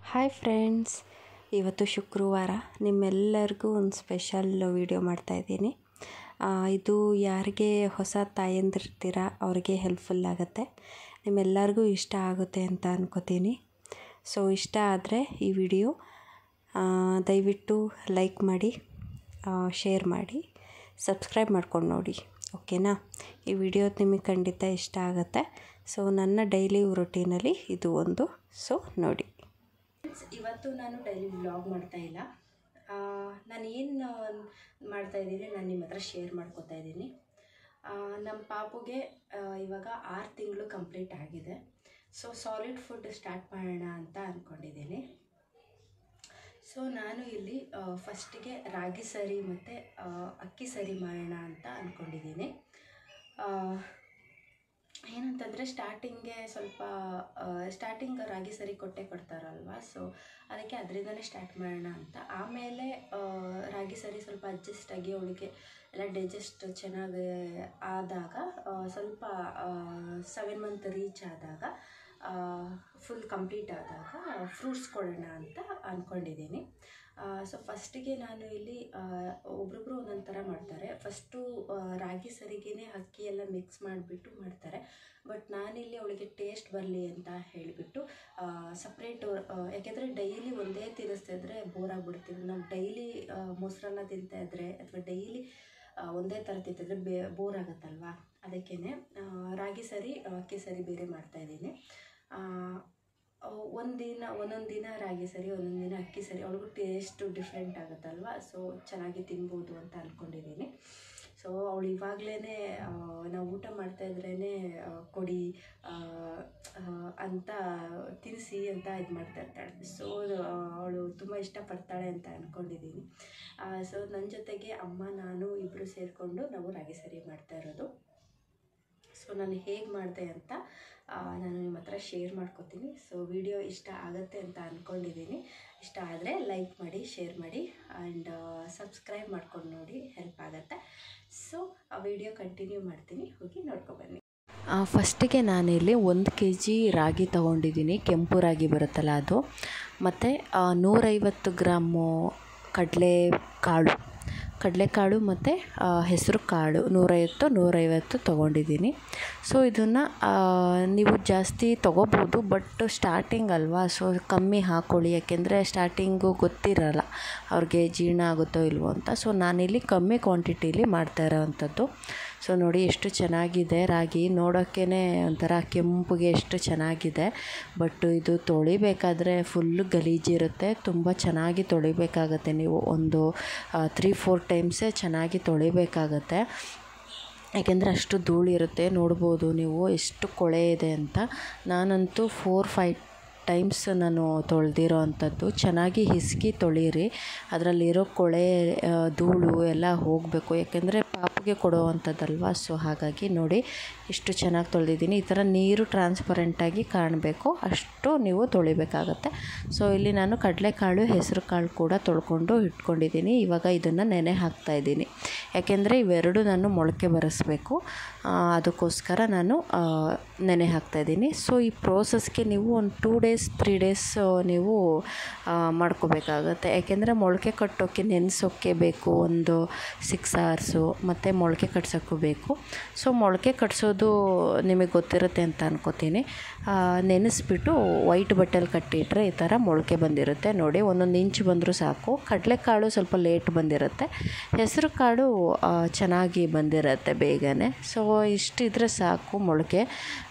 hi friends ಇವತ್ತು ಶುಕ್ರವಾರ ನಿಮ್ಮೆಲ್ಲರಿಗೂ ಒಂದು ಸ್ಪೆಷಲ್ ವಿಡಿಯೋ ಮಾಡ್ತಾಯಿದ್ದೀನಿ ಇದು ಯಾರಿಗೆ ಹೊಸ ತಾಯಂದಿರ್ತೀರ ಅವ್ರಿಗೆ ಹೆಲ್ಪ್ಫುಲ್ ಆಗುತ್ತೆ ನಿಮ್ಮೆಲ್ಲರಿಗೂ ಇಷ್ಟ ಆಗುತ್ತೆ ಅಂತ ಅನ್ಕೋತೀನಿ ಸೊ ಇಷ್ಟ ಆದರೆ ಈ ವಿಡಿಯೋ ದಯವಿಟ್ಟು ಲೈಕ್ ಮಾಡಿ ಶೇರ್ ಮಾಡಿ ಸಬ್ಸ್ಕ್ರೈಬ್ ಮಾಡ್ಕೊಂಡು ನೋಡಿ ಓಕೆನಾ ಈ ವಿಡಿಯೋ ನಿಮಗೆ ಖಂಡಿತ ಇಷ್ಟ ಆಗುತ್ತೆ ಸೊ ನನ್ನ ಡೈಲಿ ರೊಟೀನಲ್ಲಿ ಇದು ಒಂದು ಸೊ ನೋಡಿ ಇವತ್ತು ನಾನು ಡೈಲಿ ವ್ಲಾಗ್ ಮಾಡ್ತಾ ಇಲ್ಲ ನಾನು ಏನು ಮಾಡ್ತಾ ಇದ್ದೀನಿ ನಾನು ನಿಮ್ಮ ಹತ್ರ ಶೇರ್ ಮಾಡ್ಕೋತಾ ಇದ್ದೀನಿ ನಮ್ಮ ಪಾಪುಗೆ ಆ, ಇವಾಗ ಆರು ತಿಂಗಳು ಕಂಪ್ಲೀಟ್ ಆಗಿದೆ ಸೊ ಸಾಲಿಡ್ ಫುಡ್ ಸ್ಟಾರ್ಟ್ ಮಾಡೋಣ ಅಂತ ಅಂದ್ಕೊಂಡಿದ್ದೀನಿ ಸೊ ನಾನು ಇಲ್ಲಿ ಫಸ್ಟಿಗೆ ರಾಗಿ ಸರಿ ಮತ್ತು ಅಕ್ಕಿ ಸರಿ ಮಾಡೋಣ ಅಂತ ಅಂದ್ಕೊಂಡಿದ್ದೀನಿ ಏನಂತಂದರೆ ಸ್ಟಾರ್ಟಿಂಗೆ ಸ್ವಲ್ಪ ಸ್ಟಾರ್ಟಿಂಗ್ ರಾಗಿ ಸರಿ ಕೊಟ್ಟೆ ಕೊಡ್ತಾರಲ್ವ ಸೊ ಅದಕ್ಕೆ ಅದರಿಂದನೇ ಸ್ಟಾರ್ಟ್ ಮಾಡೋಣ ಅಂತ ಆಮೇಲೆ ಆ, ರಾಗಿ ಸರಿ ಸ್ವಲ್ಪ ಅಡ್ಜಸ್ಟ್ ಆಗಿ ಅವಳಿಗೆ ಎಲ್ಲ ಡೈಜೆಸ್ಟ್ ಚೆನ್ನಾಗಿ ಆದಾಗ ಆ, ಸ್ವಲ್ಪ ಸೆವೆನ್ ಮಂತ್ ರೀಚ್ ಆದಾಗ ಫುಲ್ ಕಂಪ್ಲೀಟ್ ಆದಾಗ ಫ್ರೂಟ್ಸ್ ಕೊಡೋಣ ಅಂತ ಅಂದ್ಕೊಂಡಿದ್ದೀನಿ ಸೊ ಫಸ್ಟಿಗೆ ನಾನು ಇಲ್ಲಿ ಆ, ಒಬ್ರೊಬ್ರು ಒಂದೊಂದು ಥರ ಮಾಡ್ತಾರೆ ಫಸ್ಟು ರಾಗಿ ಸರಿಗೇನೆ ಅಕ್ಕಿ ಎಲ್ಲ ಮಿಕ್ಸ್ ಮಾಡಿಬಿಟ್ಟು ಮಾಡ್ತಾರೆ ಬಟ್ ನಾನಿಲ್ಲಿ ಅವಳಿಗೆ ಟೇಸ್ಟ್ ಬರಲಿ ಅಂತ ಹೇಳಿಬಿಟ್ಟು ಸಪ್ರೇಟು ಯಾಕೆಂದರೆ ಡೈಲಿ ಒಂದೇ ತಿನ್ನಿಸ್ತಿದ್ರೆ ಬೋರ್ ಆಗ್ಬಿಡ್ತೀವಿ ನಾವು ಡೈಲಿ ಮೊಸರನ್ನ ತಿಂತಾ ಇದ್ರೆ ಅಥವಾ ಡೈಲಿ ಒಂದೇ ಥರ ತಿಂತಿದ್ರೆ ಬೇ ಬೋರ್ ಆಗುತ್ತಲ್ವಾ ಅದಕ್ಕೇ ರಾಗಿ ಸರಿ ಅಕ್ಕಿ ಸರಿ ಬೇರೆ ಮಾಡ್ತಾಯಿದ್ದೀನಿ ಒಂದಿನ ಒಂದೊಂದು ದಿನ ರಾಗಿ ಸರಿ ಒಂದೊಂದು ದಿನ ಅಕ್ಕಿ ಸರಿ ಅವ್ಳಿಗೂ ಟೇಸ್ಟು ಡಿಫ್ರೆಂಟ್ ಆಗುತ್ತಲ್ವ ಸೊ ಚೆನ್ನಾಗಿ ತಿನ್ಬೋದು ಅಂತ ಅಂದ್ಕೊಂಡಿದ್ದೀನಿ ಸೊ ಅವಳು ಇವಾಗಲೇ ನಾವು ಊಟ ಮಾಡ್ತಾ ಇದ್ರೇ ಕೊಡಿ ಆ, ಆ, ಅಂತ ತಿನ್ನಿಸಿ ಅಂತ ಇದು ಮಾಡ್ತಾ ಇರ್ತಾಳೆ ಸೊ ಅವಳು ತುಂಬ ಇಷ್ಟಪಡ್ತಾಳೆ ಅಂತ ಅಂದ್ಕೊಂಡಿದ್ದೀನಿ ಸೊ ನನ್ನ ಜೊತೆಗೆ ಅಮ್ಮ ನಾನು ಇಬ್ಬರು ಸೇರಿಕೊಂಡು ನಾವು ರಾಗಿ ಸರಿ ಮಾಡ್ತಾ ಇರೋದು ಸೊ ನಾನು ಹೇಗೆ ಮಾಡಿದೆ ಅಂತ ಆ, ನಾನು ನಿಮ್ಮ ಹತ್ರ ಶೇರ್ ಮಾಡ್ಕೊತೀನಿ ಸೊ ವಿಡಿಯೋ ಇಷ್ಟ ಆಗುತ್ತೆ ಅಂತ ಅಂದ್ಕೊಂಡಿದ್ದೀನಿ ಇಷ್ಟ ಆದರೆ ಲೈಕ್ ಮಾಡಿ ಶೇರ್ ಮಾಡಿ ಆ್ಯಂಡ್ ಸಬ್ಸ್ಕ್ರೈಬ್ ಮಾಡ್ಕೊಂಡು ನೋಡಿ ಹೆಲ್ಪ್ ಆಗುತ್ತೆ ಸೊ ಆ ವಿಡಿಯೋ ಕಂಟಿನ್ಯೂ ಮಾಡ್ತೀನಿ ಹೋಗಿ ನೋಡ್ಕೊಬನ್ನಿ ಫಸ್ಟಿಗೆ ನಾನಿಲ್ಲಿ ಒಂದು ಕೆ ಜಿ ರಾಗಿ ತೊಗೊಂಡಿದ್ದೀನಿ ಕೆಂಪು ರಾಗಿ ಬರುತ್ತಲ್ಲ ಅದು ಮತ್ತು ನೂರೈವತ್ತು ಗ್ರಾಮು ಕಡಲೆ ಕಾಳು ಕಡಲೆಕಾಳು ಮತ್ತು ಹೆಸರು ಕಾಳು ನೂರೈವತ್ತು ನೂರೈವತ್ತು ತೊಗೊಂಡಿದ್ದೀನಿ ಸೊ ಇದನ್ನು ನೀವು ಜಾಸ್ತಿ ತೊಗೋಬೋದು ಬಟ್ ಸ್ಟಾರ್ಟಿಂಗ್ ಅಲ್ವಾ ಸೊ ಕಮ್ಮಿ ಹಾಕ್ಕೊಳ್ಳಿ ಯಾಕೆಂದರೆ ಸ್ಟಾರ್ಟಿಂಗು ಗೊತ್ತಿರಲ್ಲ ಅವ್ರಿಗೆ ಜೀರ್ಣ ಆಗುತ್ತೋ ಇಲ್ವೋ ಅಂತ ಸೊ ನಾನಿಲ್ಲಿ ಕಮ್ಮಿ ಕ್ವಾಂಟಿಟೀಲಿ ಮಾಡ್ತಾ ಇರೋವಂಥದ್ದು ಸೊ ನೋಡಿ ಎಷ್ಟು ಚೆನ್ನಾಗಿದೆ ರಾಗಿ ನೋಡೋಕ್ಕೇ ಒಂಥರ ಕೆಂಪುಗೆ ಎಷ್ಟು ಚೆನ್ನಾಗಿದೆ ಬಟ್ ಇದು ತೊಳಿಬೇಕಾದ್ರೆ ಫುಲ್ಲು ಗಲೀಜಿರುತ್ತೆ ತುಂಬ ಚೆನ್ನಾಗಿ ತೊಳಿಬೇಕಾಗತ್ತೆ ನೀವು ಒಂದು ತ್ರೀ ಫೋರ್ ಟೈಮ್ಸೇ ಚೆನ್ನಾಗಿ ತೊಳಿಬೇಕಾಗತ್ತೆ ಯಾಕೆಂದರೆ ಅಷ್ಟು ಧೂಳು ಇರುತ್ತೆ ನೋಡ್ಬೋದು ನೀವು ಎಷ್ಟು ಕೊಳೆ ಇದೆ ಅಂತ ನಾನಂತೂ ಫೋರ್ ಫೈವ್ ಟೈಮ್ಸ್ ನಾನು ತೊಳೆದಿರೋ ಅಂಥದ್ದು ಚೆನ್ನಾಗಿ ಹಿಸ್ಕಿ ತೊಳೀರಿ ಅದರಲ್ಲಿರೋ ಕೊಳೆ ಆ, ಧೂಳು ಎಲ್ಲ ಹೋಗಬೇಕು ಯಾಕೆಂದರೆ ಪಾಪುಗೆ ಕೊಡೋವಂಥದ್ದಲ್ವ ಸೊ ಹಾಗಾಗಿ ನೋಡಿ ಎಷ್ಟು ಚೆನ್ನಾಗಿ ತೊಳೆದಿದ್ದೀನಿ ಈ ಥರ ನೀರು ಟ್ರಾನ್ಸ್ಪರೆಂಟಾಗಿ ಕಾಣಬೇಕು ಅಷ್ಟು ನೀವು ತೊಳಿಬೇಕಾಗತ್ತೆ ಸೊ ಇಲ್ಲಿ ನಾನು ಕಡಲೆಕಾಳು ಹೆಸರು ಕಾಳು ಕೂಡ ತೊಳ್ಕೊಂಡು ಇಟ್ಕೊಂಡಿದ್ದೀನಿ ಇವಾಗ ಇದನ್ನು ನೆನೆ ಹಾಕ್ತಾಯಿದ್ದೀನಿ ಯಾಕೆಂದರೆ ಇವೆರಡು ನಾನು ಮೊಳಕೆ ಬರೆಸ್ಬೇಕು ಆ, ಅದಕ್ಕೋಸ್ಕರ ನಾನು ಆ, ನೆನೆ ಹಾಕ್ತಾಯಿದ್ದೀನಿ ಸೊ ಈ ಪ್ರೋಸೆಸ್ಗೆ ನೀವು ಒಂದು ಟೂ ಡೇಸ್ ತ್ರೀ ಡೇಸ್ ನೀವು ಆ, ಮಾಡ್ಕೋಬೇಕಾಗತ್ತೆ ಯಾಕೆಂದರೆ ಮೊಳಕೆ ಕಟ್ಟೋಕ್ಕೆ ನೆನೆಸೋಕ್ಕೆ ಬೇಕು ಒಂದು ಸಿಕ್ಸ್ ಅವರ್ಸು ಮತ್ತು ಮೊಳಕೆ ಕಟ್ಸೋಕ್ಕೂ ಬೇಕು ಸೊ ಮೊಳಕೆ ಕಟ್ಸೋದು ನಿಮಗೆ ಗೊತ್ತಿರುತ್ತೆ ಅಂತ ಅನ್ಕೋತೀನಿ ಆ, ನೆನೆಸ್ಬಿಟ್ಟು ವೈಟ್ ಬಟ್ಟೆಲಿ ಕಟ್ಟಿಟ್ರೆ ಈ ಥರ ಮೊಳಕೆ ಬಂದಿರುತ್ತೆ ನೋಡಿ ಒಂದೊಂದು ಇಂಚ್ ಬಂದರೂ ಸಾಕು ಕಡಲೆಕಾಳು ಸ್ವಲ್ಪ ಲೇಟ್ ಬಂದಿರುತ್ತೆ ಹೆಸರು ಕಾಳು ಆ, ಚೆನ್ನಾಗಿ ಬಂದಿರುತ್ತೆ ಬೇಗನೆ ಸೊ ಇಷ್ಟಿದ್ರೆ ಸಾಕು ಮೊಳಕೆ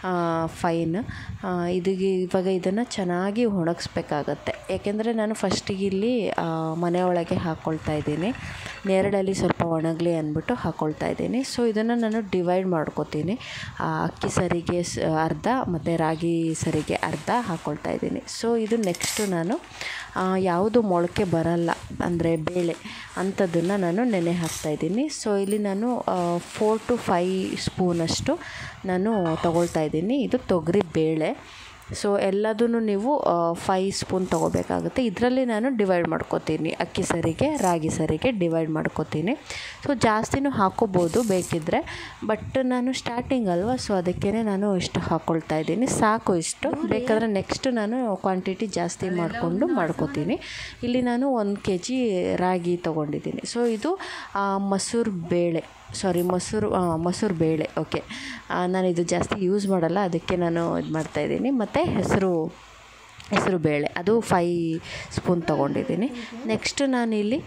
ಫೈನ್ ಇದಕ್ಕೆ ಇವಾಗ ಇದನ್ನು ಚೆನ್ನಾಗಿ ಒಣಗಿಸ್ಬೇಕಾಗತ್ತೆ ಯಾಕೆಂದರೆ ನಾನು ಫಸ್ಟಿಗೆ ಇಲ್ಲಿ ಆ, ಮನೆ ಒಳಗೆ ಹಾಕ್ಕೊಳ್ತಾ ಇದ್ದೀನಿ ನೆರಳಲ್ಲಿ ಸ್ವಲ್ಪ ಒಣಗಲಿ ಅಂದ್ಬಿಟ್ಟು ಹಾಕ್ಕೊಳ್ತಾ ಇದ್ದೀನಿ ಸೊ ಇದನ್ನು ನಾನು ಡಿವೈಡ್ ಮಾಡ್ಕೋತೀನಿ ಆ, ಅಕ್ಕಿ ಸರಿಗೆ ಸ್ ಅರ್ಧ ಮತ್ತು ರಾಗಿ ಸರಿಗೆ ಅರ್ಧ ಹಾಕ್ಕೊಳ್ತಾ ಇದ್ದೀನಿ ಸೊ ಇದು ನೆಕ್ಸ್ಟು ನಾನು ಆ, ಯಾವುದು ಮೊಳಕೆ ಬರಲ್ಲ ಅಂದರೆ ಬೇಳೆ ಅಂಥದ್ದನ್ನು ನಾನು ನೆನೆ ಹಾಕ್ತಾಯಿದ್ದೀನಿ ಸೊ ಇಲ್ಲಿ ನಾನು ಫೋರ್ ಟು ಫೈ ಸ್ಪೂನಷ್ಟು ನಾನು ತಗೊಳ್ತಾ ಇದ್ದೀನಿ ಇದು ತೊಗರಿ ಬೇಳೆ ಸೊ ಎಲ್ಲದನ್ನು ನೀವು ಫೈ ಸ್ಪೂನ್ ತೊಗೋಬೇಕಾಗುತ್ತೆ ಇದರಲ್ಲಿ ನಾನು ಡಿವೈಡ್ ಮಾಡ್ಕೋತೀನಿ ಅಕ್ಕಿ ಸರಿಗೆ ರಾಗಿ ಸರಿಗೆ ಡಿವೈಡ್ ಮಾಡ್ಕೋತೀನಿ ಸೊ ಜಾಸ್ತಿನೂ ಹಾಕೋಬೋದು ಬೇಕಿದ್ದರೆ ಬಟ್ ನಾನು ಸ್ಟಾರ್ಟಿಂಗ್ ಅಲ್ವಾ ಸೊ ಅದಕ್ಕೇ ನಾನು ಇಷ್ಟು ಹಾಕ್ಕೊಳ್ತಾ ಇದ್ದೀನಿ ಸಾಕು ಇಷ್ಟು ಬೇಕಾದರೆ ನೆಕ್ಸ್ಟ್ ನಾನು ಕ್ವಾಂಟಿಟಿ ಜಾಸ್ತಿ ಮಾಡಿಕೊಂಡು ಮಾಡ್ಕೋತೀನಿ ಇಲ್ಲಿ ನಾನು ಒಂದು ಕೆ ಜಿ ರಾಗಿ ತೊಗೊಂಡಿದ್ದೀನಿ ಸೊ ಇದು ಮಸೂರು ಬೇಳೆ ಸಾರಿ ಮೊಸರು ಮೊಸರು ಬೇಳೆ ಓಕೆ ನಾನು ಇದು ಜಾಸ್ತಿ ಯೂಸ್ ಮಾಡಲ್ಲ ಅದಕ್ಕೆ ನಾನು ಇದು ಮಾಡ್ತಾಯಿದ್ದೀನಿ ಮತ್ತು ಹೆಸರು ಹೆಸರು ಬೇಳೆ ಅದು ಫೈ ಸ್ಪೂನ್ ತೊಗೊಂಡಿದ್ದೀನಿ ನೆಕ್ಸ್ಟ್ ನಾನಿಲ್ಲಿ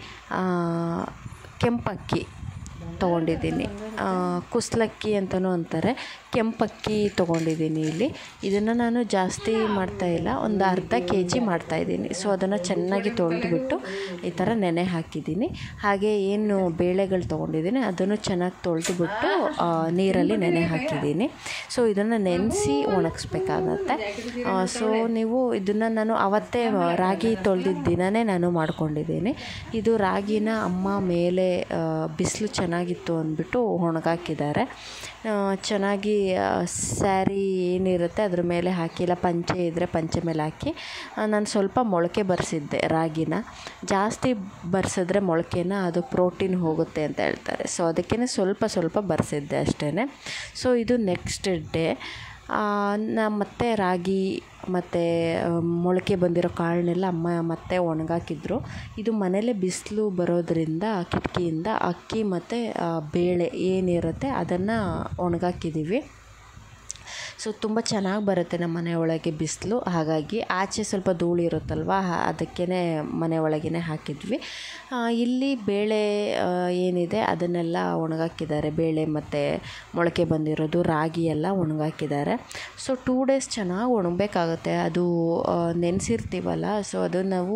ಕೆಂಪಕ್ಕಿ ತೊಗೊಂಡಿದ್ದೀನಿ ಕುಸ್ಲಕ್ಕಿ ಅಂತಲೂ ಅಂತಾರೆ ಕೆಂಪಕ್ಕಿ ತೊಗೊಂಡಿದ್ದೀನಿ ಇಲ್ಲಿ ಇದನ್ನು ನಾನು ಜಾಸ್ತಿ ಮಾಡ್ತಾಯಿಲ್ಲ ಒಂದು ಅರ್ಧ ಕೆ ಜಿ ಮಾಡ್ತಾಯಿದ್ದೀನಿ ಸೊ ಅದನ್ನು ಚೆನ್ನಾಗಿ ತೊಳೆದ್ಬಿಟ್ಟು ಈ ಥರ ನೆನೆ ಹಾಕಿದ್ದೀನಿ ಹಾಗೆ ಏನು ಬೇಳೆಗಳು ತೊಗೊಂಡಿದ್ದೀನಿ ಅದನ್ನು ಚೆನ್ನಾಗಿ ತೊಳೆದ್ಬಿಟ್ಟು ನೀರಲ್ಲಿ ನೆನೆ ಹಾಕಿದ್ದೀನಿ ಸೊ ಇದನ್ನು ನೆನೆಸಿ ಒಣಗಿಸ್ಬೇಕಾಗತ್ತೆ ಸೊ ನೀವು ಇದನ್ನು ನಾನು ಅವತ್ತೇ ರಾಗಿ ತೊಳೆದಿದ್ದ ದಿನವೇ ನಾನು ಮಾಡ್ಕೊಂಡಿದ್ದೀನಿ ಇದು ರಾಗಿನ ಅಮ್ಮ ಮೇಲೆ ಬಿಸಿಲು ಚೆನ್ನಾಗಿತ್ತು ಅಂದ್ಬಿಟ್ಟು ಒಣಗಾಕಿದ್ದಾರೆ ಚೆನ್ನಾಗಿ ಸ್ಯಾರಿ ಏನಿರುತ್ತೆ ಅದ್ರ ಮೇಲೆ ಹಾಕಿ ಇಲ್ಲ ಪಂಚೆ ಇದ್ದರೆ ಪಂಚೆ ಮೇಲೆ ಹಾಕಿ ನಾನು ಸ್ವಲ್ಪ ಮೊಳಕೆ ಬರೆಸಿದ್ದೆ ರಾಗಿನ ಜಾಸ್ತಿ ಬರ್ಸಿದ್ರೆ ಮೊಳಕೆನ ಅದು ಪ್ರೋಟೀನ್ ಹೋಗುತ್ತೆ ಅಂತ ಹೇಳ್ತಾರೆ ಸೊ ಅದಕ್ಕೇ ಸ್ವಲ್ಪ ಸ್ವಲ್ಪ ಬರೆಸಿದ್ದೆ ಅಷ್ಟೇ ಸೊ ಇದು ನೆಕ್ಸ್ಟ್ ಡೇ ನಾ ಮತ್ತೆ ರಾಗಿ ಮತ್ತು ಮೊಳಕೆ ಬಂದಿರೋ ಕಾಳನ್ನೆಲ್ಲ ಅಮ್ಮ ಮತ್ತೆ ಒಣಗಾಕಿದ್ರು ಇದು ಮನೇಲೇ ಬಿಸಿಲು ಬರೋದರಿಂದ ಕಿಟಕಿಯಿಂದ ಅಕ್ಕಿ ಮತ್ತು ಬೇಳೆ ಏನಿರುತ್ತೆ ಅದನ್ನು ಒಣಗಾಕಿದ್ದೀವಿ ಸೊ ತುಂಬ ಚೆನ್ನಾಗಿ ಬರುತ್ತೆ ನಮ್ಮ ಮನೆ ಒಳಗೆ ಬಿಸಿಲು ಹಾಗಾಗಿ ಆಚೆ ಸ್ವಲ್ಪ ಧೂಳು ಇರುತ್ತಲ್ವ ಅದಕ್ಕೇ ಮನೆ ಒಳಗೇ ಹಾಕಿದ್ವಿ ಇಲ್ಲಿ ಬೇಳೆ ಏನಿದೆ ಅದನ್ನೆಲ್ಲ ಒಣಗಾಕಿದ್ದಾರೆ ಬೇಳೆ ಮತ್ತು ಮೊಳಕೆ ಬಂದಿರೋದು ರಾಗಿ ಎಲ್ಲ ಒಣಗಾಕಿದ್ದಾರೆ ಸೊ ಟೂ ಡೇಸ್ ಚೆನ್ನಾಗಿ ಒಣಗಬೇಕಾಗುತ್ತೆ ಅದು ನೆನೆಸಿರ್ತೀವಲ್ಲ ಸೊ ಅದು ನಾವು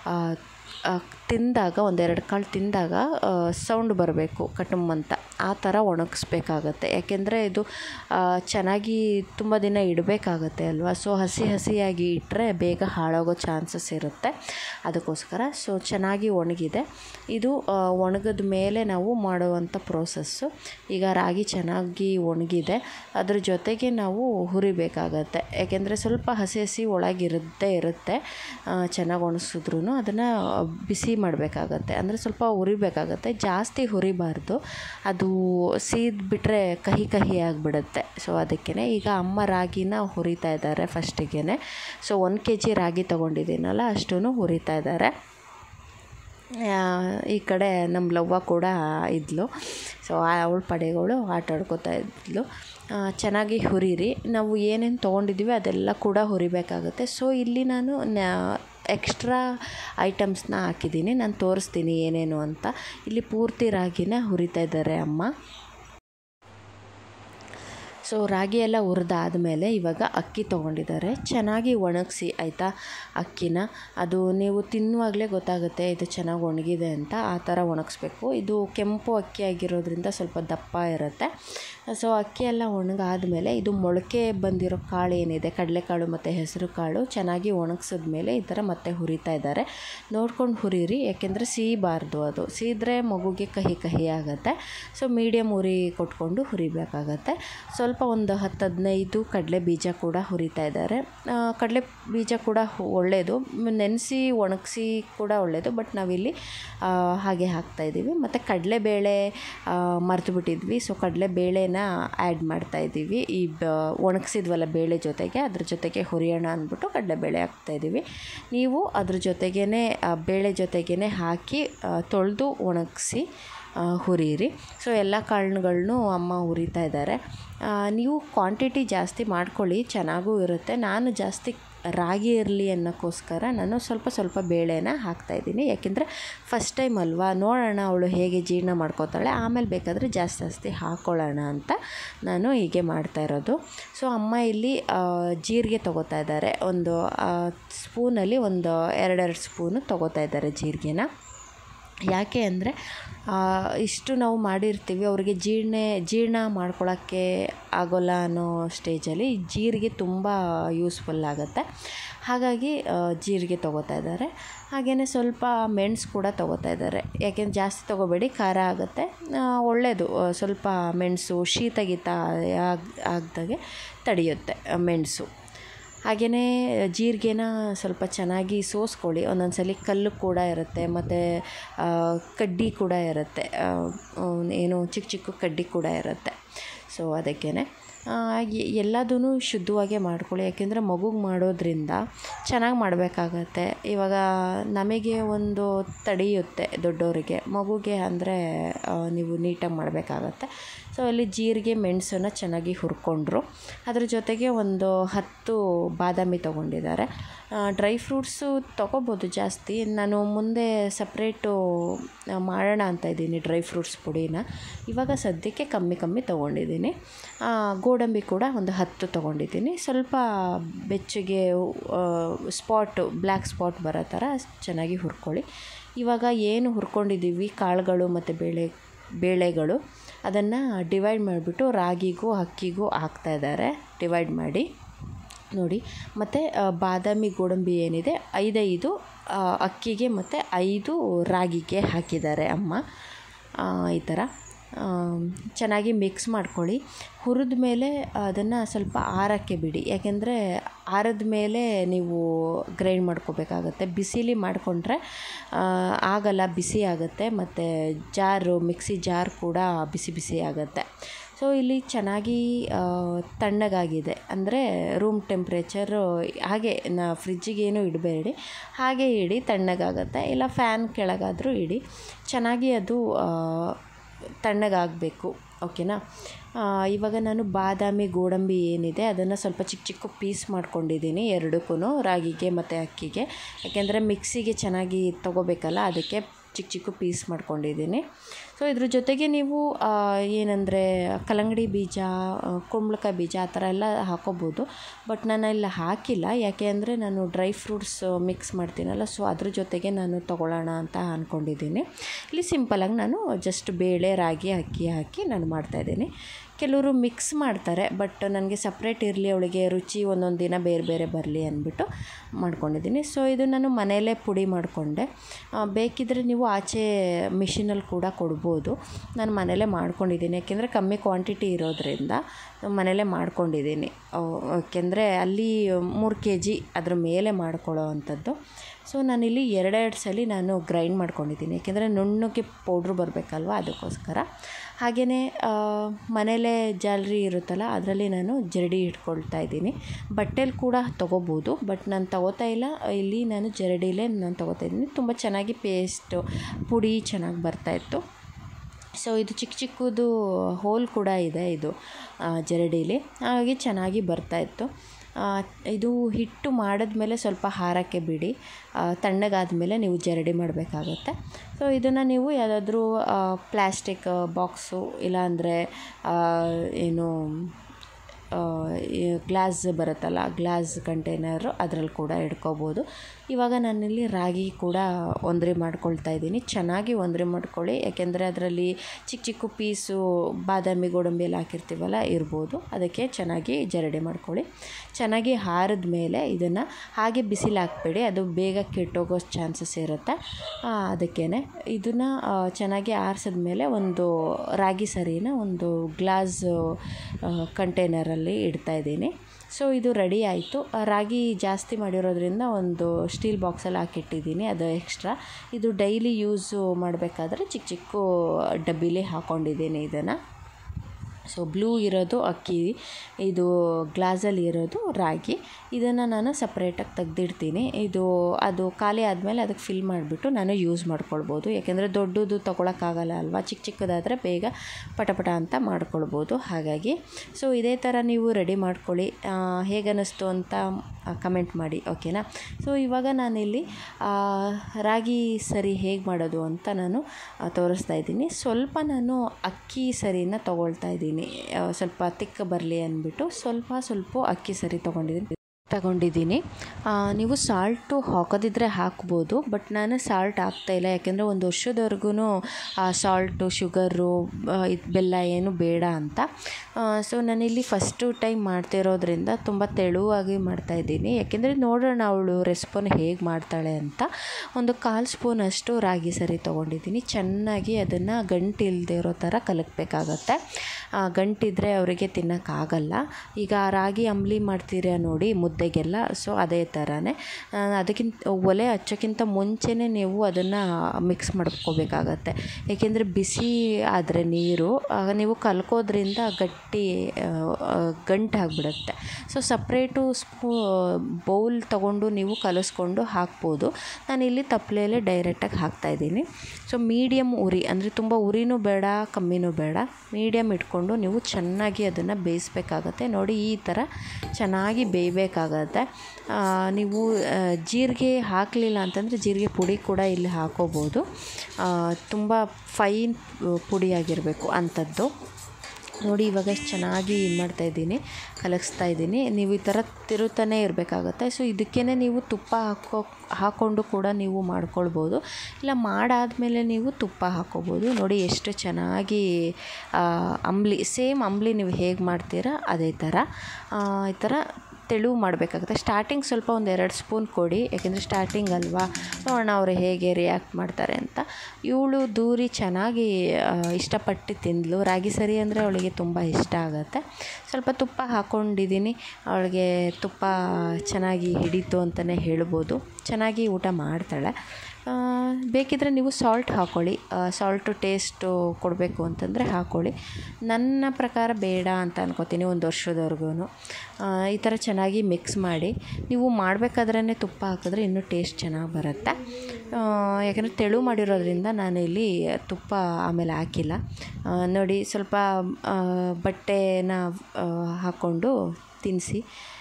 ತಿಂದಾಗ ಒಂದೆರಡು ಕಾಳು ತಿಂದಾಗ ಸೌಂಡ್ ಬರಬೇಕು ಕಟುಮ್ ಅಂತ ಆ ಥರ ಒಣಗಿಸ್ಬೇಕಾಗತ್ತೆ ಯಾಕೆಂದರೆ ಇದು ಚೆನ್ನಾಗಿ ತುಂಬ ದಿನ ಇಡಬೇಕಾಗತ್ತೆ ಅಲ್ವಾ ಸೊ ಹಸಿ ಹಸಿಯಾಗಿ ಇಟ್ಟರೆ ಬೇಗ ಹಾಳಾಗೋ ಚಾನ್ಸಸ್ ಇರುತ್ತೆ ಅದಕ್ಕೋಸ್ಕರ ಸೊ ಚೆನ್ನಾಗಿ ಒಣಗಿದೆ ಇದು ಒಣಗಿದ ಮೇಲೆ ನಾವು ಮಾಡುವಂಥ ಪ್ರೋಸೆಸ್ಸು ಈಗ ರಾಗಿ ಚೆನ್ನಾಗಿ ಒಣಗಿದೆ ಅದ್ರ ಜೊತೆಗೆ ನಾವು ಹುರಿಬೇಕಾಗತ್ತೆ ಯಾಕೆಂದರೆ ಸ್ವಲ್ಪ ಹಸಿ ಹಸಿ ಒಳಗಿರುತ್ತೆ ಇರುತ್ತೆ ಚೆನ್ನಾಗಿ ಒಣಗಿಸಿದ್ರೂ ಅದನ್ನು ಬಿಸಿ ಮಾಡಬೇಕಾಗತ್ತೆ ಅಂದರೆ ಸ್ವಲ್ಪ ಹುರಿಬೇಕಾಗತ್ತೆ ಜಾಸ್ತಿ ಹುರಿಬಾರ್ದು ಅದು ಸೀದ್ ಬಿಟ್ಟರೆ ಕಹಿ ಕಹಿ ಆಗಿಬಿಡುತ್ತೆ ಸೊ ಅದಕ್ಕೇ ಈಗ ಅಮ್ಮ ರಾಗಿನ ಹುರಿತಾ ಇದ್ದಾರೆ ಫಸ್ಟಿಗೆ ಸೊ ಒಂದು ಕೆ ಜಿ ರಾಗಿ ತೊಗೊಂಡಿದ್ದೀನಲ್ಲ ಅಷ್ಟೂ ಹುರಿತಾ ಇದ್ದಾರೆ ಈ ಕಡೆ ನಮ್ಮ ಲವ್ವ ಕೂಡ ಇದ್ಲು ಸೊ ಅವಳ ಪಡೆಗಳು ಆಟ ಆಡ್ಕೋತಾ ಇದ್ಲು ಚೆನ್ನಾಗಿ ಹುರಿರಿ ನಾವು ಏನೇನು ತೊಗೊಂಡಿದ್ದೀವಿ ಅದೆಲ್ಲ ಕೂಡ ಹುರಿಬೇಕಾಗುತ್ತೆ ಸೊ ಇಲ್ಲಿ ನಾನು ಎಕ್ಸ್ಟ್ರಾ ಐಟಮ್ಸ್ನ ಹಾಕಿದ್ದೀನಿ ನಾನು ತೋರಿಸ್ತೀನಿ ಏನೇನು ಅಂತ ಇಲ್ಲಿ ಪೂರ್ತಿ ರಾಗಿನ ಹುರಿತಾ ಇದ್ದಾರೆ ಅಮ್ಮ ಸೊ ರಾಗಿ ಎಲ್ಲ ಹುರಿದಾದ್ಮೇಲೆ ಇವಾಗ ಅಕ್ಕಿ ತೊಗೊಂಡಿದ್ದಾರೆ ಚೆನ್ನಾಗಿ ಒಣಗಿಸಿ ಆಯಿತಾ ಅಕ್ಕಿನ ಅದು ನೀವು ತಿನ್ನುವಾಗಲೇ ಗೊತ್ತಾಗುತ್ತೆ ಇದು ಚೆನ್ನಾಗಿ ಒಣಗಿದೆ ಅಂತ ಆ ಥರ ಒಣಗಿಸ್ಬೇಕು ಇದು ಕೆಂಪು ಅಕ್ಕಿ ಆಗಿರೋದ್ರಿಂದ ಸ್ವಲ್ಪ ದಪ್ಪ ಇರುತ್ತೆ ಸೊ ಅಕ್ಕಿ ಎಲ್ಲ ಒಣಗಾದ್ಮೇಲೆ ಇದು ಮೊಳಕೆ ಬಂದಿರೋ ಕಾಳು ಏನಿದೆ ಕಡಲೆಕಾಳು ಮತ್ತು ಹೆಸರು ಕಾಳು ಚೆನ್ನಾಗಿ ಒಣಗಿಸಿದ್ಮೇಲೆ ಈ ಥರ ಮತ್ತೆ ಹುರಿತಾ ಇದ್ದಾರೆ ನೋಡ್ಕೊಂಡು ಹುರಿರಿ ಯಾಕೆಂದರೆ ಸೀಬಾರ್ದು ಅದು ಸೀದ್ರೆ ಮಗುಗೆ ಕಹಿ ಕಹಿ ಆಗುತ್ತೆ ಸೊ ಮೀಡಿಯಮ್ ಉರಿ ಕೊಟ್ಕೊಂಡು ಹುರಿಬೇಕಾಗತ್ತೆ ಸ್ವಲ್ಪ ಒಂದು ಹತ್ತು ಹದಿನೈದು ಕಡಲೆ ಬೀಜ ಕೂಡ ಹುರಿತಾ ಇದ್ದಾರೆ ಕಡಲೆ ಬೀಜ ಕೂಡ ಒಳ್ಳೆಯದು ನೆನೆಸಿ ಒಣಗಿಸಿ ಕೂಡ ಒಳ್ಳೆಯದು ಬಟ್ ನಾವಿಲ್ಲಿ ಹಾಗೆ ಹಾಕ್ತಾಯಿದ್ದೀವಿ ಮತ್ತು ಕಡಲೆಬೇಳೆ ಮರೆತು ಬಿಟ್ಟಿದ್ವಿ ಸೊ ಕಡಲೆಬೇಳೆನ ಆ್ಯಡ್ ಮಾಡ್ತಾಯಿದ್ದೀವಿ ಈ ಬ ಒಣಗಿಸಿದ್ವಲ್ಲ ಬೇಳೆ ಜೊತೆಗೆ ಅದ್ರ ಜೊತೆಗೆ ಹುರಿಯೋಣ ಅಂದ್ಬಿಟ್ಟು ಕಡಲೆಬೇಳೆ ಹಾಕ್ತಾಯಿದ್ದೀವಿ ನೀವು ಅದ್ರ ಜೊತೆಗೇ ಬೇಳೆ ಜೊತೆಗೇ ಹಾಕಿ ತೊಳೆದು ಒಣಗಿಸಿ ಹುರಿಯಿರಿ ಸೊ ಎಲ್ಲ ಕಾಳುಗಳನ್ನೂ ಅಮ್ಮ ಹುರಿತಾ ಇದ್ದಾರೆ ನೀವು ಕ್ವಾಂಟಿಟಿ ಜಾಸ್ತಿ ಮಾಡ್ಕೊಳ್ಳಿ ಚೆನ್ನಾಗೂ ಇರುತ್ತೆ ನಾನು ಜಾಸ್ತಿ ರಾಗಿ ಇರಲಿ ಅನ್ನೋಕ್ಕೋಸ್ಕರ ನಾನು ಸ್ವಲ್ಪ ಸ್ವಲ್ಪ ಬೇಳೆನ ಹಾಕ್ತಾಯಿದ್ದೀನಿ ಯಾಕೆಂದರೆ ಫಸ್ಟ್ ಟೈಮ್ ಅಲ್ವಾ ನೋಡೋಣ ಅವಳು ಹೇಗೆ ಜೀರ್ಣ ಮಾಡ್ಕೋತಾಳೆ ಆಮೇಲೆ ಬೇಕಾದರೆ ಜಾಸ್ತಿ ಜಾಸ್ತಿ ಹಾಕ್ಕೊಳ್ಳೋಣ ಅಂತ ನಾನು ಹೀಗೆ ಮಾಡ್ತಾ ಇರೋದು ಸೊ ಅಮ್ಮ ಇಲ್ಲಿ ಜೀರಿಗೆ ತೊಗೋತಾ ಇದ್ದಾರೆ ಒಂದು ಸ್ಪೂನಲ್ಲಿ ಒಂದು ಎರಡೆರಡು ಸ್ಪೂನು ತೊಗೋತಾ ಇದ್ದಾರೆ ಜೀರಿಗೆನ ಯಾಕೆ ಅಂದರೆ ಇಷ್ಟು ನಾವು ಮಾಡಿರ್ತೀವಿ ಅವರಿಗೆ ಜೀರ್ಣ ಜೀರ್ಣ ಮಾಡ್ಕೊಳ್ಳೋಕ್ಕೆ ಆಗೋಲ್ಲ ಅನ್ನೋ ಸ್ಟೇಜಲ್ಲಿ ಜೀರಿಗೆ ತುಂಬ ಯೂಸ್ಫುಲ್ ಆಗುತ್ತೆ ಹಾಗಾಗಿ ಜೀರಿಗೆ ತೊಗೋತಾ ಇದ್ದಾರೆ ಹಾಗೆಯೇ ಸ್ವಲ್ಪ ಮೆಣಸು ಕೂಡ ತೊಗೋತಾ ಇದ್ದಾರೆ ಯಾಕೆಂದ್ರೆ ಜಾಸ್ತಿ ತೊಗೋಬೇಡಿ ಖಾರ ಆಗುತ್ತೆ ಒಳ್ಳೆಯದು ಸ್ವಲ್ಪ ಮೆಣಸು ಶೀತ ಗೀತ ಆಗ ಆಗ್ದಾಗೆ ತಡೆಯುತ್ತೆ ಮೆಣಸು ಹಾಗೆಯೇ ಜೀರಿಗೆನ ಸ್ವಲ್ಪ ಚೆನ್ನಾಗಿ ಸೋಸ್ಕೊಳ್ಳಿ ಒಂದೊಂದು ಸಲ ಕಲ್ಲು ಕೂಡ ಇರುತ್ತೆ ಮತ್ತು ಕಡ್ಡಿ ಕೂಡ ಇರುತ್ತೆ ಏನು ಚಿಕ್ಕ ಚಿಕ್ಕ ಕಡ್ಡಿ ಕೂಡ ಇರುತ್ತೆ ಸೊ ಅದಕ್ಕೇ ಎಲ್ಲದೂ ಶುದ್ಧವಾಗೇ ಮಾಡ್ಕೊಳ್ಳಿ ಯಾಕೆಂದರೆ ಮಗುಗೆ ಮಾಡೋದ್ರಿಂದ ಚೆನ್ನಾಗಿ ಮಾಡಬೇಕಾಗತ್ತೆ ಇವಾಗ ನಮಗೆ ಒಂದು ತಡೆಯುತ್ತೆ ದೊಡ್ಡವರಿಗೆ ಮಗುಗೆ ಅಂದರೆ ನೀವು ನೀಟಾಗಿ ಮಾಡಬೇಕಾಗತ್ತೆ ಸೊ ಅಲ್ಲಿ ಜೀರಿಗೆ ಮೆಣಸನ್ನು ಚೆನ್ನಾಗಿ ಹುರ್ಕೊಂಡ್ರು ಅದ್ರ ಜೊತೆಗೆ ಒಂದು ಹತ್ತು ಬಾದಾಮಿ ತೊಗೊಂಡಿದ್ದಾರೆ ಡ್ರೈ ಫ್ರೂಟ್ಸು ತೊಗೋಬೋದು ಜಾಸ್ತಿ ನಾನು ಮುಂದೆ ಸಪ್ರೇಟು ಮಾಡೋಣ ಅಂತ ಇದ್ದೀನಿ ಡ್ರೈ ಫ್ರೂಟ್ಸ್ ಪುಡಿನ ಇವಾಗ ಸದ್ಯಕ್ಕೆ ಕಮ್ಮಿ ಕಮ್ಮಿ ತೊಗೊಂಡಿದ್ದೀನಿ ಗೋಡಂಬಿ ಕೂಡ ಒಂದು ಹತ್ತು ತೊಗೊಂಡಿದ್ದೀನಿ ಸ್ವಲ್ಪ ಬೆಚ್ಚಗೆ ಸ್ಪಾಟು ಬ್ಲ್ಯಾಕ್ ಸ್ಪಾಟ್ ಬರೋ ಥರ ಚೆನ್ನಾಗಿ ಹುರ್ಕೊಳ್ಳಿ ಇವಾಗ ಏನು ಹುರ್ಕೊಂಡಿದ್ದೀವಿ ಕಾಳುಗಳು ಮತ್ತು ಬೇಳೆ ಬೇಳೆಗಳು ಅದನ್ನು ಡಿವೈಡ್ ಮಾಡಿಬಿಟ್ಟು ರಾಗಿಗೂ ಅಕ್ಕಿಗೂ ಹಾಕ್ತಾಯಿದ್ದಾರೆ ಡಿವೈಡ್ ಮಾಡಿ ನೋಡಿ ಮತ್ತು ಬಾದಾಮಿ ಗೋಡಂಬಿ ಏನಿದೆ ಐದೈದು ಅಕ್ಕಿಗೆ ಮತ್ತು ಐದು ರಾಗಿಗೆ ಹಾಕಿದ್ದಾರೆ ಅಮ್ಮ ಈ ಥರ ಚೆನ್ನಾಗಿ ಮಿಕ್ಸ್ ಮಾಡ್ಕೊಳ್ಳಿ ಹುರಿದ ಮೇಲೆ ಅದನ್ನು ಸ್ವಲ್ಪ ಆರೋಕ್ಕೆ ಬಿಡಿ ಯಾಕೆಂದರೆ ಆರಿದ ಮೇಲೆ ನೀವು ಗ್ರೈಂಡ್ ಮಾಡ್ಕೋಬೇಕಾಗತ್ತೆ ಬಿಸಿಲಿ ಮಾಡಿಕೊಂಡ್ರೆ ಆಗಲ್ಲ ಬಿಸಿ ಆಗುತ್ತೆ ಮತ್ತು ಜಾರು ಮಿಕ್ಸಿ ಜಾರ್ ಕೂಡ ಬಿಸಿ ಬಿಸಿ ಆಗುತ್ತೆ ಸೊ ಇಲ್ಲಿ ಚೆನ್ನಾಗಿ ತಣ್ಣಗಾಗಿದೆ ಅಂದರೆ ರೂಮ್ ಟೆಂಪ್ರೇಚರು ಹಾಗೆ ನಾ ಫ್ರಿಜ್ಜಿಗೇನು ಇಡಬೇಡಿ ಹಾಗೆ ಇಡಿ ತಣ್ಣಗಾಗುತ್ತೆ ಇಲ್ಲ ಫ್ಯಾನ್ ಕೆಳಗಾದರೂ ಇಡಿ ಚೆನ್ನಾಗಿ ಅದು ತಣ್ಣಗಾಗಬೇಕು ಓಕೆನಾ ಇವಾಗ ನಾನು ಬಾದಾಮಿ ಗೋಡಂಬಿ ಏನಿದೆ ಅದನ್ನು ಸ್ವಲ್ಪ ಚಿಕ್ಕ ಚಿಕ್ಕ ಪೀಸ್ ಮಾಡ್ಕೊಂಡಿದ್ದೀನಿ ಎರಡಕ್ಕೂ ರಾಗಿಗೆ ಮತ್ತು ಅಕ್ಕಿಗೆ ಯಾಕೆಂದರೆ ಮಿಕ್ಸಿಗೆ ಚೆನ್ನಾಗಿ ತೊಗೋಬೇಕಲ್ಲ ಅದಕ್ಕೆ ಚಿಕ್ಕ ಚಿಕ್ಕ ಪೀಸ್ ಮಾಡ್ಕೊಂಡಿದ್ದೀನಿ ಸೊ ಇದ್ರ ಜೊತೆಗೆ ನೀವು ಏನಂದರೆ ಕಲ್ಲಂಗಡಿ ಬೀಜ ಕುಂಬಳಕಾಯಿ ಬೀಜ ಆ ಥರ ಎಲ್ಲ ಹಾಕೋಬೋದು ಬಟ್ ನಾನು ಇಲ್ಲಿ ಹಾಕಿಲ್ಲ ಯಾಕೆ ಅಂದರೆ ನಾನು ಡ್ರೈ ಫ್ರೂಟ್ಸ್ ಮಿಕ್ಸ್ ಮಾಡ್ತೀನಲ್ಲ ಸೊ ಅದ್ರ ಜೊತೆಗೆ ನಾನು ತೊಗೊಳ್ಳೋಣ ಅಂತ ಅಂದ್ಕೊಂಡಿದ್ದೀನಿ ಇಲ್ಲಿ ಸಿಂಪಲಾಗಿ ನಾನು ಜಸ್ಟ್ ಬೇಳೆ ರಾಗಿ ಅಕ್ಕಿ ಹಾಕಿ ನಾನು ಮಾಡ್ತಾಯಿದ್ದೀನಿ ಕೆಲವರು ಮಿಕ್ಸ್ ಮಾಡ್ತಾರೆ ಬಟ್ ನನಗೆ ಸಪ್ರೇಟ್ ಇರಲಿ ಅವಳಿಗೆ ರುಚಿ ಒಂದೊಂದು ದಿನ ಬೇರೆ ಬೇರೆ ಬರಲಿ ಅಂದ್ಬಿಟ್ಟು ಮಾಡ್ಕೊಂಡಿದ್ದೀನಿ ಸೊ ಇದು ನಾನು ಮನೆಯಲ್ಲೇ ಪುಡಿ ಮಾಡಿಕೊಂಡೆ ಬೇಕಿದ್ದರೆ ನೀವು ಆಚೆ ಮಿಷಿನಲ್ಲಿ ಕೂಡ ಕೊಡ್ಬೋದು ನಾನು ಮನೆಯಲ್ಲೇ ಮಾಡ್ಕೊಂಡಿದ್ದೀನಿ ಯಾಕೆಂದರೆ ಕಮ್ಮಿ ಕ್ವಾಂಟಿಟಿ ಇರೋದ್ರಿಂದ ಮನೆಯಲ್ಲೇ ಮಾಡ್ಕೊಂಡಿದ್ದೀನಿ ಯಾಕೆಂದರೆ ಅಲ್ಲಿ ಮೂರು ಕೆ ಜಿ ಅದ್ರ ಮೇಲೆ ಮಾಡ್ಕೊಳ್ಳೋ ಅಂಥದ್ದು ಸೊ ನಾನಿಲ್ಲಿ ಎರಡೆರಡು ಸಲ ನಾನು ಗ್ರೈಂಡ್ ಮಾಡ್ಕೊಂಡಿದ್ದೀನಿ ಯಾಕೆಂದರೆ ನುಣ್ಣಗೆ ಪೌಡ್ರು ಬರಬೇಕಲ್ವ ಅದಕ್ಕೋಸ್ಕರ ಹಾಗೆಯೇ ಮನೇಲೇ ಜಾಲರಿ ಇರುತ್ತಲ್ಲ ಅದರಲ್ಲಿ ನಾನು ಜರಡಿ ಇಟ್ಕೊಳ್ತಾ ಇದ್ದೀನಿ ಬಟ್ಟೆಲಿ ಕೂಡ ತೊಗೋಬೋದು ಬಟ್ ನಾನು ತೊಗೋತಾ ಇಲ್ಲ ಇಲ್ಲಿ ನಾನು ಜರಡಿಲೇ ನಾನು ತೊಗೋತಾ ಇದ್ದೀನಿ ತುಂಬ ಚೆನ್ನಾಗಿ ಪೇಸ್ಟು ಪುಡಿ ಚೆನ್ನಾಗಿ ಬರ್ತಾಯಿತ್ತು ಸೊ ಇದು ಚಿಕ್ಕ ಚಿಕ್ಕದು ಹೋಲ್ ಕೂಡ ಇದೆ ಇದು ಜರಡೀಲಿ ಹಾಗಾಗಿ ಚೆನ್ನಾಗಿ ಬರ್ತಾಯಿತ್ತು ಇದು ಹಿಟ್ಟು ಮಾಡಿದ್ಮೇಲೆ ಸ್ವಲ್ಪ ಹಾರಕ್ಕೆ ಬಿಡಿ ತಣ್ಣಗಾದಮೇಲೆ ನೀವು ಜರಡಿ ಮಾಡಬೇಕಾಗತ್ತೆ ಸೊ ಇದನ್ನು ನೀವು ಯಾವುದಾದ್ರೂ ಪ್ಲ್ಯಾಸ್ಟಿಕ್ ಬಾಕ್ಸು ಇಲ್ಲಾಂದರೆ ಏನು ಗ್ಲಾಸ್ ಬರುತ್ತಲ್ಲ ಗ್ಲಾಸ್ ಕಂಟೈನರು ಅದರಲ್ಲಿ ಕೂಡ ಇಟ್ಕೋಬೋದು ಇವಾಗ ನಾನಿಲ್ಲಿ ರಾಗಿ ಕೂಡ ಒಂದ್ರಿ ಮಾಡ್ಕೊಳ್ತಾ ಇದ್ದೀನಿ ಚೆನ್ನಾಗಿ ಒಂದ್ರಿ ಮಾಡ್ಕೊಳ್ಳಿ ಯಾಕೆಂದರೆ ಅದರಲ್ಲಿ ಚಿಕ್ಕ ಚಿಕ್ಕ ಪೀಸು ಬಾದಾಮಿ ಗೋಡಂಬಿ ಎಲ್ಲ ಹಾಕಿರ್ತೀವಲ್ಲ ಇರ್ಬೋದು ಅದಕ್ಕೆ ಚೆನ್ನಾಗಿ ಜರಡಿ ಮಾಡ್ಕೊಳ್ಳಿ ಚೆನ್ನಾಗಿ ಹಾರಿದ ಮೇಲೆ ಇದನ್ನು ಹಾಗೆ ಬಿಸಿಲು ಹಾಕ್ಬೇಡಿ ಅದು ಬೇಗ ಕೆಟ್ಟೋಗೋ ಚಾನ್ಸಸ್ ಇರುತ್ತೆ ಅದಕ್ಕೇ ಇದನ್ನು ಚೆನ್ನಾಗಿ ಆರಿಸಿದ್ಮೇಲೆ ಒಂದು ರಾಗಿ ಸರಿನ ಒಂದು ಗ್ಲಾಸ್ ಕಂಟೈನರಲ್ಲಿ ಇಡ್ತಾಯಿದ್ದೀನಿ ಸೊ ಇದು ರೆಡಿ ಆಯಿತು ರಾಗಿ ಜಾಸ್ತಿ ಮಾಡಿರೋದ್ರಿಂದ ಒಂದು ಸ್ಟೀಲ್ ಬಾಕ್ಸಲ್ಲಿ ಹಾಕಿಟ್ಟಿದ್ದೀನಿ ಅದು ಎಕ್ಸ್ಟ್ರಾ ಇದು ಡೈಲಿ ಯೂಸು ಮಾಡಬೇಕಾದ್ರೆ ಚಿಕ್ಕ ಚಿಕ್ಕ ಡಬ್ಬಿಲಿ ಹಾಕ್ಕೊಂಡಿದ್ದೀನಿ ಇದನ್ನು ಸೊ ಬ್ಲೂ ಇರೋದು ಅಕ್ಕಿ ಇದು ಗ್ಲಾಸಲ್ಲಿ ಇರೋದು ರಾಗಿ ಇದನ್ನು ನಾನು ಸಪ್ರೇಟಾಗಿ ತೆಗ್ದಿಡ್ತೀನಿ ಇದು ಅದು ಖಾಲಿ ಆದಮೇಲೆ ಅದಕ್ಕೆ ಫಿಲ್ ಮಾಡಿಬಿಟ್ಟು ನಾನು ಯೂಸ್ ಮಾಡ್ಕೊಳ್ಬೋದು ಯಾಕೆಂದರೆ ದೊಡ್ಡದು ತೊಗೊಳಕ್ಕಾಗಲ್ಲ ಅಲ್ವಾ ಚಿಕ್ಕ ಚಿಕ್ಕದಾದರೆ ಬೇಗ ಪಟಪಟ ಅಂತ ಮಾಡ್ಕೊಳ್ಬೋದು ಹಾಗಾಗಿ ಸೊ ಇದೇ ಥರ ನೀವು ರೆಡಿ ಮಾಡ್ಕೊಳ್ಳಿ ಹೇಗೆ ಅನ್ನಿಸ್ತು ಅಂತ ಕಮೆಂಟ್ ಮಾಡಿ ಓಕೆನಾ ಸೊ ಇವಾಗ ನಾನಿಲ್ಲಿ ರಾಗಿ ಸರಿ ಹೇಗೆ ಮಾಡೋದು ಅಂತ ನಾನು ತೋರಿಸ್ತಾ ಇದ್ದೀನಿ ಸ್ವಲ್ಪ ನಾನು ಅಕ್ಕಿ ಸರಿನ ತೊಗೊಳ್ತಾ ಇದ್ದೀನಿ ಸ್ವಲ್ಪ ತಿಕ್ಕ ಬರಲಿ ಅಂದ್ಬಿಟ್ಟು ಸ್ವಲ್ಪ ಸ್ವಲ್ಪ ಅಕ್ಕಿ ಸರಿ ತೊಗೊಂಡಿದ್ದೀನಿ ತಗೊಂಡಿದ್ದೀನಿ ನೀವು ಸಾಲ್ಟು ಹಾಕೋದಿದ್ರೆ ಹಾಕ್ಬೋದು ಬಟ್ ನಾನು ಸಾಲ್ಟ್ ಹಾಕ್ತಾಯಿಲ್ಲ ಯಾಕೆಂದರೆ ಒಂದು ವರ್ಷದವರೆಗೂ ಸಾಲ್ಟು ಶುಗರು ಇದು ಬೆಲ್ಲ ಏನು ಬೇಡ ಅಂತ ಸೊ ನಾನಿಲ್ಲಿ ಫಸ್ಟು ಟೈಮ್ ಮಾಡ್ತಿರೋದ್ರಿಂದ ತುಂಬ ತೆಳುವಾಗಿ ಮಾಡ್ತಾಯಿದ್ದೀನಿ ಯಾಕೆಂದರೆ ನೋಡೋಣ ಅವಳು ರೆಸ್ಪಾನ್ ಹೇಗೆ ಮಾಡ್ತಾಳೆ ಅಂತ ಒಂದು ಕಾಲು ಸ್ಪೂನಷ್ಟು ರಾಗಿ ಸರಿ ತೊಗೊಂಡಿದ್ದೀನಿ ಚೆನ್ನಾಗಿ ಅದನ್ನು ಗಂಟು ಇಲ್ಲದೆ ಇರೋ ಥರ ಕಲಕಬೇಕಾಗತ್ತೆ ಗಂಟಿದ್ರೆ ಅವರಿಗೆ ತಿನ್ನೋಕ್ಕಾಗಲ್ಲ ಈಗ ರಾಗಿ ಅಂಬ್ಲಿ ಮಾಡ್ತೀರಾ ನೋಡಿ ಮುದ್ದೆ ಮುದ್ದೆಗೆಲ್ಲ ಸೊ ಅದೇ ಥರನೇ ಅದಕ್ಕಿಂತ ಒಲೆ ಹಚ್ಚೋಕ್ಕಿಂತ ಮುಂಚೆನೇ ನೀವು ಅದನ್ನು ಮಿಕ್ಸ್ ಮಾಡ್ಕೋಬೇಕಾಗತ್ತೆ ಏಕೆಂದರೆ ಬಿಸಿ ಆದರೆ ನೀರು ಆಗ ನೀವು ಕಲ್ಕೋದ್ರಿಂದ ಗಟ್ಟಿ ಗಂಟು ಆಗಿಬಿಡುತ್ತೆ ಸೊ ಸಪ್ರೇಟು ಸ್ಪೂ ಬೌಲ್ ತೊಗೊಂಡು ನೀವು ಕಲಿಸ್ಕೊಂಡು ಹಾಕ್ಬೋದು ನಾನಿಲ್ಲಿ ತಪ್ಪಲೆಯಲ್ಲೇ ಡೈರೆಕ್ಟಾಗಿ ಹಾಕ್ತಾಯಿದ್ದೀನಿ ಸೊ ಮೀಡಿಯಮ್ ಉರಿ ಅಂದರೆ ತುಂಬ ಉರಿನೂ ಬೇಡ ಕಮ್ಮಿನೂ ಬೇಡ ಮೀಡಿಯಮ್ ಇಟ್ಕೊಂಡು ನೀವು ಚೆನ್ನಾಗಿ ಅದನ್ನು ಬೇಯಿಸ್ಬೇಕಾಗತ್ತೆ ನೋಡಿ ಈ ಥರ ಚೆನ್ನಾಗಿ ಬೇಯಬೇಕಾಗತ್ತೆ ನೀವು ಜೀರಿಗೆ ಹಾಕಲಿಲ್ಲ ಅಂತಂದರೆ ಜೀರಿಗೆ ಪುಡಿ ಕೂಡ ಇಲ್ಲಿ ಹಾಕೋಬೋದು ತುಂಬ ಫೈನ್ ಪುಡಿಯಾಗಿರಬೇಕು ಅಂಥದ್ದು ನೋಡಿ ಇವಾಗ ಎಷ್ಟು ಚೆನ್ನಾಗಿ ಇದು ಮಾಡ್ತಾಯಿದ್ದೀನಿ ಕಲಗಿಸ್ತಾ ಇದ್ದೀನಿ ನೀವು ಈ ಥರ ತಿರುತ್ತಾನೆ ಇರಬೇಕಾಗತ್ತೆ ಸೊ ಇದಕ್ಕೇ ನೀವು ತುಪ್ಪ ಹಾಕೋ ಹಾಕ್ಕೊಂಡು ಕೂಡ ನೀವು ಮಾಡ್ಕೊಳ್ಬೋದು ಇಲ್ಲ ಮಾಡಾದಮೇಲೆ ನೀವು ತುಪ್ಪ ಹಾಕ್ಕೋಬೋದು ನೋಡಿ ಎಷ್ಟು ಚೆನ್ನಾಗಿ ಅಂಬ್ಲಿ ಸೇಮ್ ಅಂಬ್ಲಿ ನೀವು ಹೇಗೆ ಮಾಡ್ತೀರಾ ಅದೇ ಥರ ಈ ಥರ ತೆಳು ಮಾಡಬೇಕಾಗುತ್ತೆ ಸ್ಟಾರ್ಟಿಂಗ್ ಸ್ವಲ್ಪ ಒಂದು ಎರಡು ಸ್ಪೂನ್ ಕೊಡಿ ಯಾಕೆಂದರೆ ಸ್ಟಾರ್ಟಿಂಗ್ ಅಲ್ವಾ ನೋಡೋಣ ಅವರು ಹೇಗೆ ರಿಯಾಕ್ಟ್ ಮಾಡ್ತಾರೆ ಅಂತ ಇವಳು ದೂರಿ ಚೆನ್ನಾಗಿ ಇಷ್ಟಪಟ್ಟು ತಿಂದಳು ರಾಗಿ ಸರಿ ಅಂದರೆ ಅವಳಿಗೆ ತುಂಬ ಇಷ್ಟ ಆಗುತ್ತೆ ಸ್ವಲ್ಪ ತುಪ್ಪ ಹಾಕ್ಕೊಂಡಿದ್ದೀನಿ ಅವಳಿಗೆ ತುಪ್ಪ ಚೆನ್ನಾಗಿ ಹಿಡಿತು ಅಂತಲೇ ಹೇಳ್ಬೋದು ಚೆನ್ನಾಗಿ ಊಟ ಮಾಡ್ತಾಳೆ ಬೇಕಿದ್ದರೆ ನೀವು ಸಾಲ್ಟ್ ಹಾಕ್ಕೊಳ್ಳಿ ಸಾಲ್ಟು ಟೇಸ್ಟು ಕೊಡಬೇಕು ಅಂತಂದರೆ ಹಾಕ್ಕೊಳ್ಳಿ ನನ್ನ ಪ್ರಕಾರ ಬೇಡ ಅಂತ ಅನ್ಕೋತೀನಿ ಒಂದು ವರ್ಷದವರೆಗೂ ಈ ಥರ ಚೆನ್ನಾಗಿ ಮಿಕ್ಸ್ ಮಾಡಿ ನೀವು ಮಾಡಬೇಕಾದ್ರೇ ತುಪ್ಪ ಹಾಕಿದ್ರೆ ಇನ್ನೂ ಟೇಸ್ಟ್ ಚೆನ್ನಾಗಿ ಬರುತ್ತೆ ಯಾಕಂದರೆ ತೆಳು ಮಾಡಿರೋದ್ರಿಂದ ನಾನು ಇಲ್ಲಿ ತುಪ್ಪ ಆಮೇಲೆ ಹಾಕಿಲ್ಲ ನೋಡಿ ಸ್ವಲ್ಪ ಬಟ್ಟೆನ ಹಾಕ್ಕೊಂಡು ತಿನ್ನಿಸಿ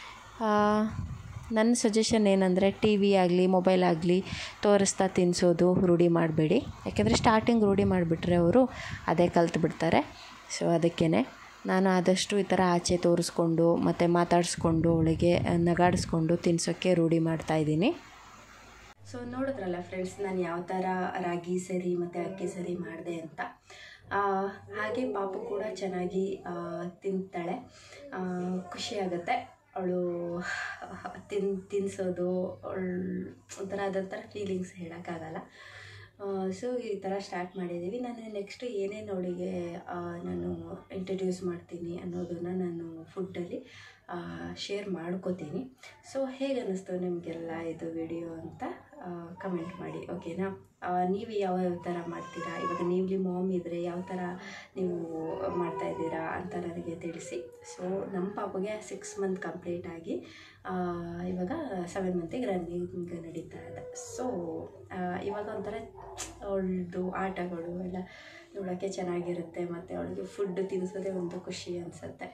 ನನ್ನ ಸಜೆಷನ್ ಏನಂದರೆ ಟಿ ವಿ ಆಗಲಿ ಮೊಬೈಲ್ ಆಗಲಿ ತೋರಿಸ್ತಾ ತಿನ್ನಿಸೋದು ರೂಢಿ ಮಾಡಬೇಡಿ ಯಾಕೆಂದರೆ ಸ್ಟಾರ್ಟಿಂಗ್ ರೂಢಿ ಮಾಡಿಬಿಟ್ರೆ ಅವರು ಅದೇ ಕಲ್ತು ಬಿಡ್ತಾರೆ ಸೊ ಅದಕ್ಕೇ ನಾನು ಆದಷ್ಟು ಈ ಥರ ಆಚೆ ತೋರಿಸ್ಕೊಂಡು ಮತ್ತು ಮಾತಾಡಿಸ್ಕೊಂಡು ಅವಳಿಗೆ ನಗಾಡಿಸ್ಕೊಂಡು ತಿನ್ನಿಸೋಕ್ಕೆ ರೂಢಿ ಮಾಡ್ತಾಯಿದ್ದೀನಿ ಸೊ ನೋಡಿದ್ರಲ್ಲ ಫ್ರೆಂಡ್ಸ್ ನಾನು ಯಾವ ಥರ ರಾಗಿ ಸರಿ ಮತ್ತು ಅಕ್ಕಿ ಸರಿ ಮಾಡಿದೆ ಅಂತ ಹಾಗೆ ಪಾಪು ಕೂಡ ಚೆನ್ನಾಗಿ ತಿಂತಾಳೆ ಖುಷಿಯಾಗುತ್ತೆ ಅವಳು ತಿನ್ ತಿನ್ನಿಸೋದು ಅವಳು ಒಂಥರ ಅದೊಂಥರ ಫೀಲಿಂಗ್ಸ್ ಹೇಳೋಕ್ಕಾಗಲ್ಲ ಸೊ ಈ ಥರ ಸ್ಟಾರ್ಟ್ ಮಾಡಿದ್ದೀವಿ ನಾನು ನೆಕ್ಸ್ಟ್ ಏನೇನು ಅವಳಿಗೆ ನಾನು ಇಂಟ್ರಡ್ಯೂಸ್ ಮಾಡ್ತೀನಿ ಅನ್ನೋದನ್ನು ನಾನು ಫುಡ್ಡಲ್ಲಿ ಶೇರ್ ಮಾಡ್ಕೋತೀನಿ ಸೊ ಹೇಗೆ ಅನ್ನಿಸ್ತು ನಿಮಗೆಲ್ಲ ಇದು ವಿಡಿಯೋ ಅಂತ ಕಮೆಂಟ್ ಮಾಡಿ ಓಕೆನಾ ನೀವು ಯಾವ ಯಾವ ಥರ ಮಾಡ್ತೀರಾ ಇವಾಗ ನೀವ್ಲಿ ಮಾಮ್ ಇದ್ದರೆ ಯಾವ ಥರ ನೀವು ಮಾಡ್ತಾಯಿದ್ದೀರಾ ಅಂತ ನನಗೆ ತಿಳಿಸಿ ಸೊ ನಮ್ಮ ಪಾಪಗೆ ಸಿಕ್ಸ್ ಮಂತ್ ಕಂಪ್ಲೀಟ್ ಆಗಿ ಇವಾಗ ಸೆವೆನ್ ಮಂತಿಗೆ ರನ್ನಿಂಗ್ ನಡೀತಾ ಇದೆ ಸೊ ಇವಾಗ ಒಂಥರ ಅವಳದು ಆಟಗಳು ಎಲ್ಲ ನೋಡೋಕ್ಕೆ ಚೆನ್ನಾಗಿರುತ್ತೆ ಮತ್ತು ಅವಳಿಗೆ ಫುಡ್ ತಿನ್ನಿಸೋದೇ ಒಂದು ಖುಷಿ ಅನಿಸುತ್ತೆ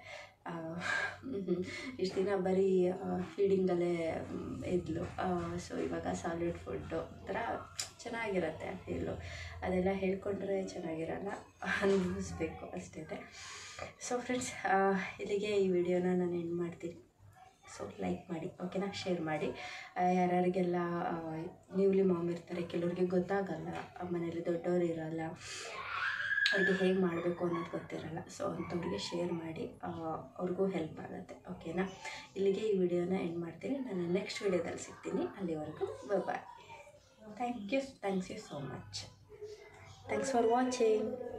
ಇಷ್ಟು ದಿನ ಬರೀ ಫೀಡಿಂಗಲ್ಲೇ ಇದ್ಲು ಸೊ ಇವಾಗ ಸಾಲಿಡ್ ಫುಡ್ಡು ಒಂಥರ ಚೆನ್ನಾಗಿರುತ್ತೆ ಆ ಫೀಲು ಅದೆಲ್ಲ ಹೇಳ್ಕೊಂಡ್ರೆ ಚೆನ್ನಾಗಿರಲ್ಲ ಅನುಭವಿಸ್ಬೇಕು ಅಷ್ಟೇ ಸೊ ಫ್ರೆಂಡ್ಸ್ ಇಲ್ಲಿಗೆ ಈ ವಿಡಿಯೋನ ನಾನು ಎಂಡ್ ಮಾಡ್ತೀನಿ ಸೊ ಲೈಕ್ ಮಾಡಿ ಓಕೆನಾ ಶೇರ್ ಮಾಡಿ ಯಾರ್ಯಾರಿಗೆಲ್ಲ ನ್ಯೂಲಿ ಮಾಮ್ ಇರ್ತಾರೆ ಕೆಲವ್ರಿಗೆ ಗೊತ್ತಾಗಲ್ಲ ಮನೇಲಿ ದೊಡ್ಡವ್ರು ಇರಲ್ಲ ಅವ್ರಿಗೆ ಹೇಗೆ ಮಾಡಬೇಕು ಅನ್ನೋದು ಗೊತ್ತಿರಲ್ಲ ಸೊ ಅಂಥವ್ರಿಗೆ ಶೇರ್ ಮಾಡಿ ಅವ್ರಿಗೂ ಹೆಲ್ಪ್ ಆಗುತ್ತೆ ಓಕೆನಾ ಇಲ್ಲಿಗೆ ಈ ವಿಡಿಯೋನ ಎಂಡ್ ಮಾಡ್ತೀನಿ ನಾನು ನೆಕ್ಸ್ಟ್ ವಿಡಿಯೋದಲ್ಲಿ ಸಿಗ್ತೀನಿ ಅಲ್ಲಿವರೆಗೂ bye thank you thanks you so much thanks for watching